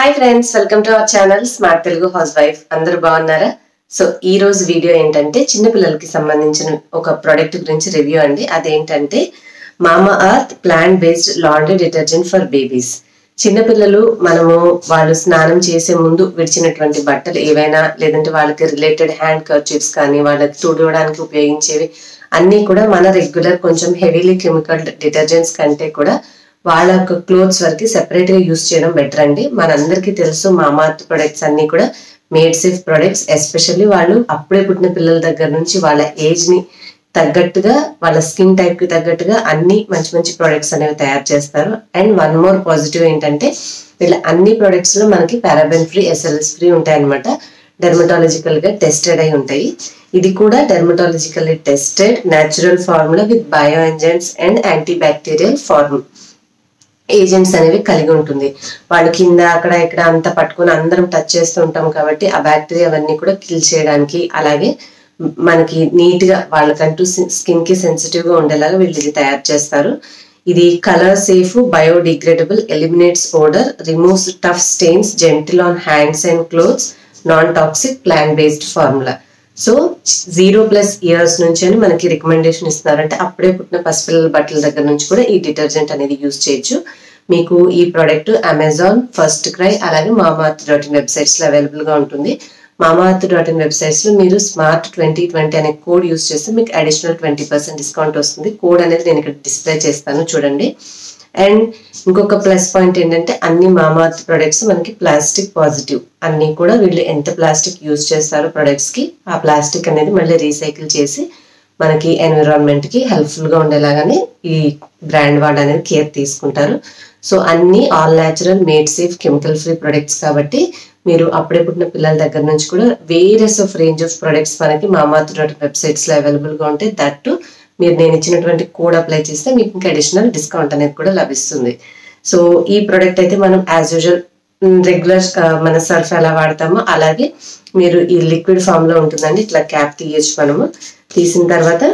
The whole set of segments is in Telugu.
hi friends welcome to our channel smart Telugu housewife అందరూ బాగున్నారా సో ఈ రోజు వీడియో ఏంటంటే చిన్నపిల్లలకి సంబంధించిన ఒక ప్రోడక్ట్ గురించి రివ్యూ అండి అదేంటంటే Mamaearth plant based laundry detergent for babies చిన్నపిల్లలు మనము వాళ్ళు స్నానం చేసే ముందు విడిచినటువంటి బట్టలు ఏవైనా లేదంటే వాళ్ళకి రిలేటెడ్ హ్యాండ్ కర్చీఫ్స్ కానీ వాళ్ళకి తుడవడానికి ఉపయోగించేవి అన్నీ కూడా మన రెగ్యులర్ కొంచెం హెవీలీ కెమికల్ డిటర్జెంట్స్ కంటే కూడా వాళ్ళ యొక్క క్లోత్స్ వరకు సెపరేట్ గా యూస్ చేయడం బెటర్ అండి మనందరికీ తెలుసు మామార్త్ ప్రొడక్ట్స్ అన్ని కూడా మేడ్ సేఫ్ ప్రొడక్ట్స్ ఎస్పెషల్లీ వాళ్ళు అప్పుడే పుట్టిన పిల్లల దగ్గర నుంచి వాళ్ళ ఏజ్ ని తగ్గట్టుగా వాళ్ళ స్కిన్ టైప్ కి తగ్గట్టుగా అన్ని మంచి మంచి ప్రొడక్ట్స్ అనేవి తయారు చేస్తారు అండ్ వన్ మోర్ పాజిటివ్ ఏంటంటే వీళ్ళ అన్ని ప్రొడక్ట్స్ లో మనకి పారాబెన్ ఫ్రీ ఎస్ఎల్ఎస్ ఫ్రీ ఉంటాయి అనమాట డెర్మటాలజికల్ గా టెస్టెడ్ అయి ఉంటాయి ఇది కూడా dermatologically tested natural formula with bio enzymes and anti bacterial form agents అనేవి కలిగి ఉంటుంది వాళ్ళు కింద అక్కడ ఇక్కడ అంతా పట్టుకొని అందరం టచ్ చేస్తూ ఉంటాం కాబట్టి ఆ బ్యాక్టీరియా అవన్నీ కూడా కిల్ చేయడానికి అలాగే మనకి నీట్ గా వాళ్ళకంటూ స్కిన్ కి సెన్సిటివ్ గా ఉండేలాగా వీళ్ళు ఇది తయారు చేస్తారు ఇది colour safe biodegradable eliminates odour removes tough stains gentle on hands and clothes non toxic plant based formula so zero plus years నుంచి అని మనకి రికమెండేషన్ ఇస్తున్నారంటే అప్పుడే పుట్టిన పసిపిల్లల బట్టల దగ్గర నుంచి కూడా ఈ డిటర్జెంట్ అనేది యూజ్ చేయొచ్చు మీకు ఈ ప్రోడక్ట్ అమెజాన్ ఫస్ట్ క్రై అలాగే మామార్త్ డాట్ ఇన్ వెబ్సైట్స్ లో అవైలబుల్ గా ఉంటుంది మామార్త్ డాట్ ఇన్ వెబ్సైట్స్ లో మీరు స్మార్ట్ ట్వంటీ ట్వంటీ అనే కోడ్ యూస్ చేస్తే మీకు అడిషనల్ ట్వంటీ పర్సెంట్ డిస్కౌంట్ వస్తుంది కోడ్ అనేది నేను ఇక్కడ డిస్ప్లే చేస్తాను చూడండి అండ్ ఇంకొక ప్లస్ పాయింట్ ఏంటంటే అన్ని మామార్త్ ప్రొడక్ట్స్ మనకి ప్లాస్టిక్ పాజిటివ్ అన్ని కూడా వీళ్ళు ఎంత ప్లాస్టిక్ యూజ్ చేస్తారో ప్రొడక్ట్స్ కి ఆ ప్లాస్టిక్ అనేది మళ్ళీ రీసైకిల్ చేసి మనకి ఎన్విరాన్మెంట్ కి హెల్ప్ఫుల్ గా ఉండేలాగానే ఈ బ్రాండ్ వాళ్ళు అనేది కేర్ తీసుకుంటారు సో అన్ని all natural made safe chemical free products కాబట్టి మీరు అప్పుడే పుట్టిన పిల్లల దగ్గర నుంచి కూడా various of range of products మనకి మామార్త్ డాట్ వెబ్సైట్స్ లో అవైలబుల్ గా ఉంటాయి దట్ మీరు నేను ఇచ్చినటువంటి కోడ్ అప్లై చేస్తే మీకు ఇంకా అడిషనల్ డిస్కౌంట్ అనేది కూడా లభిస్తుంది సో ఈ ప్రోడక్ట్ అయితే మనం యాజ్ యూజువల్ రెగ్యులర్ మన సర్ఫ్ ఎలా వాడతామో అలాగే మీరు ఈ లిక్విడ్ ఫామ్ లో ఉంటుందండి ఇట్లా క్యాప్ తీయచ్చు మనము తీసిన తర్వాత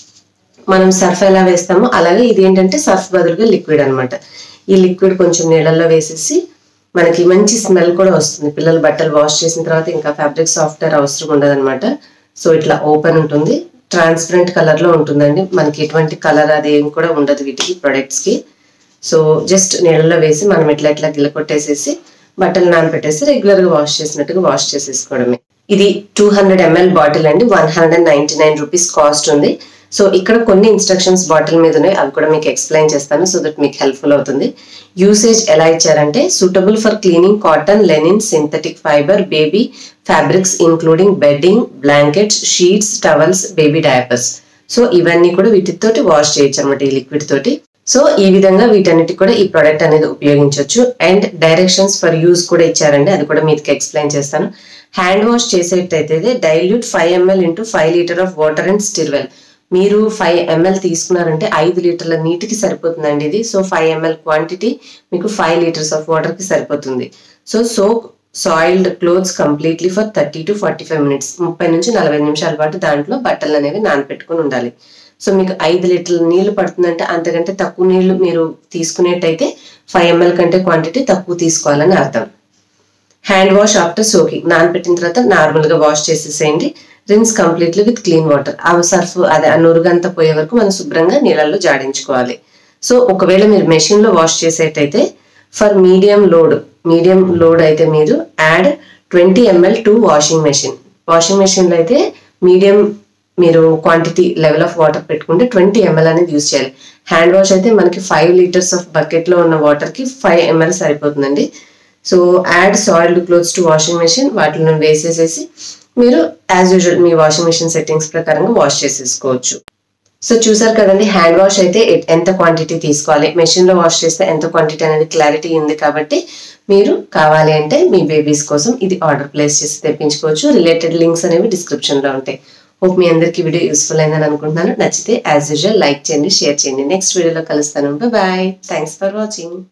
మనం సర్ఫ్ ఎలా వేస్తామో అలాగే ఇది ఏంటంటే సర్ఫ్ బదులుగా లిక్విడ్ అనమాట ఈ లిక్విడ్ కొంచెం నీళ్ళల్లో వేసేసి మనకి మంచి స్మెల్ కూడా వస్తుంది పిల్లలు బట్టలు వాష్ చేసిన తర్వాత ఇంకా ఫ్యాబ్రిక్ సాఫ్ట్వేర్ అవసరం ఉండదు అనమాట సో ఇట్లా ఓపెన్ ఉంటుంది ట్రాన్స్పరెంట్ కలర్ లో ఉంటుందండి మనకి ఎటువంటి కలర్ అది ఏం కూడా ఉండదు వీటికి ప్రొడక్ట్స్ కి సో జస్ట్ నీళ్ళలో వేసి మనం ఇట్లా ఇట్లా గిల్ల కొట్టేసేసి బట్టలు నానబెట్టేసి రెగ్యులర్ గా వాష్ చేసినట్టుగా వాష్ చేసేసుకోవడమే ఇది టూ హండ్రెడ్ ఎంఎల్ బాటిల్ అండి one hundred ninety nine rupees cost ఉంది సో ఇక్కడ కొన్ని ఇన్స్ట్రక్షన్స్ బాటిల్ మీద ఉన్నాయి అవి కూడా మీకు ఎక్స్ప్లెయిన్ చేస్తాను సో దట్ మీకు హెల్ప్ఫుల్ అవుతుంది యూసేజ్ ఎలా ఇచ్చారంటే suitable for cleaning cotton linen synthetic fibre baby fabrics including bedding blankets sheets towels baby diapers so ఇవన్నీ కూడా వీటితోటి వాష్ చేయొచ్చు అనమాట ఈ లిక్విడ్ తోటి సో ఈ విధంగా వీటన్నిటి కూడా ఈ ప్రోడక్ట్ అనేది ఉపయోగించవచ్చు అండ్ డైరెక్షన్స్ ఫర్ యూజ్ కూడా ఇచ్చారండి అది కూడా మీకు ఎక్స్ప్లెయిన్ చేస్తాను హ్యాండ్ వాష్ చేసేటైతే dilute five ml into five litre of water and stir well మీరు ఫైవ్ ఎంఎల్ తీసుకున్నారంటే ఐదు లీటర్ల నీటికి సరిపోతుందండి ఇది సో ఫైవ్ ఎంఎల్ క్వాంటిటీ మీకు ఫైవ్ లీటర్స్ ఆఫ్ వాటర్ కి సరిపోతుంది so soap soiled clothes completely for thirty to forty five minutes ముప్పై నుంచి నలభై నిమిషాల పాటు దాంట్లో బట్టలు అనేవి నానపెట్టుకుని ఉండాలి సో మీకు ఐదు లీటర్ల నీళ్లు పడుతుందంటే అంతకంటే తక్కువ నీళ్లు మీరు తీసుకునేట్టయితే ఫైవ్ ఎంఎల్ కంటే క్వాంటిటీ తక్కువ తీసుకోవాలని అర్థం హ్యాండ్ వాష్ ఆఫ్టర్ సోకింగ్ నానబెట్టిన తర్వాత నార్మల్ గా వాష్ చేసేసేయండి rinse completely with clean water ఆ సర్ఫ్ అదే ఆ నురుగంతా పోయే వరకు మనం శుభ్రంగా నీళ్ళల్లో జాడించుకోవాలి సో ఒకవేళ మీరు మెషిన్ లో వాష్ చేసేటైతే for medium load medium load అయితే మీరు add twenty ml to washing machine washing machine లో అయితే మీడియం మీరు క్వాంటిటీ లెవెల్ ఆఫ్ వాటర్ పెట్టుకుంటే ట్వంటీ ఎంఎల్ అనేది యూజ్ చేయాలి హ్యాండ్ వాష్ అయితే మనకి ఫైవ్ లీటర్స్ ఆఫ్ బకెట్ లో ఉన్న వాటర్ కి ఫైవ్ ఎంఎల్ సరిపోతుందండి so add soiled clothes to washing machine వాటిని వేసేసేసి మీరు యాజ్ యూజువల్ మీ వాషింగ్ మెషిన్ సెట్టింగ్స్ ప్రకారంగా వాష్ చేసేసుకోవచ్చు సో చూసారు కదండి హ్యాండ్ వాష్ అయితే ఎంత క్వాంటిటీ తీసుకోవాలి మెషిన్ లో వాష్ చేస్తే ఎంత క్వాంటిటీ అనేది క్లారిటీ ఉంది కాబట్టి మీరు కావాలి అంటే మీ బేబీస్ కోసం ఇది ఆర్డర్ ప్లేస్ చేసి తెప్పించుకోవచ్చు రిలేటెడ్ లింక్స్ అనేవి డిస్క్రిప్షన్ లో ఉంటాయి హోప్ మీ అందరికి వీడియో యూస్ఫుల్ అయిందని అనుకుంటున్నాను నచ్చితే యాజ్ యూజువల్ లైక్ చేయండి షేర్ చేయండి నెక్స్ట్ వీడియోలో కలుస్తాను బాయ్ థ్యాంక్స్ ఫర్ వాచింగ్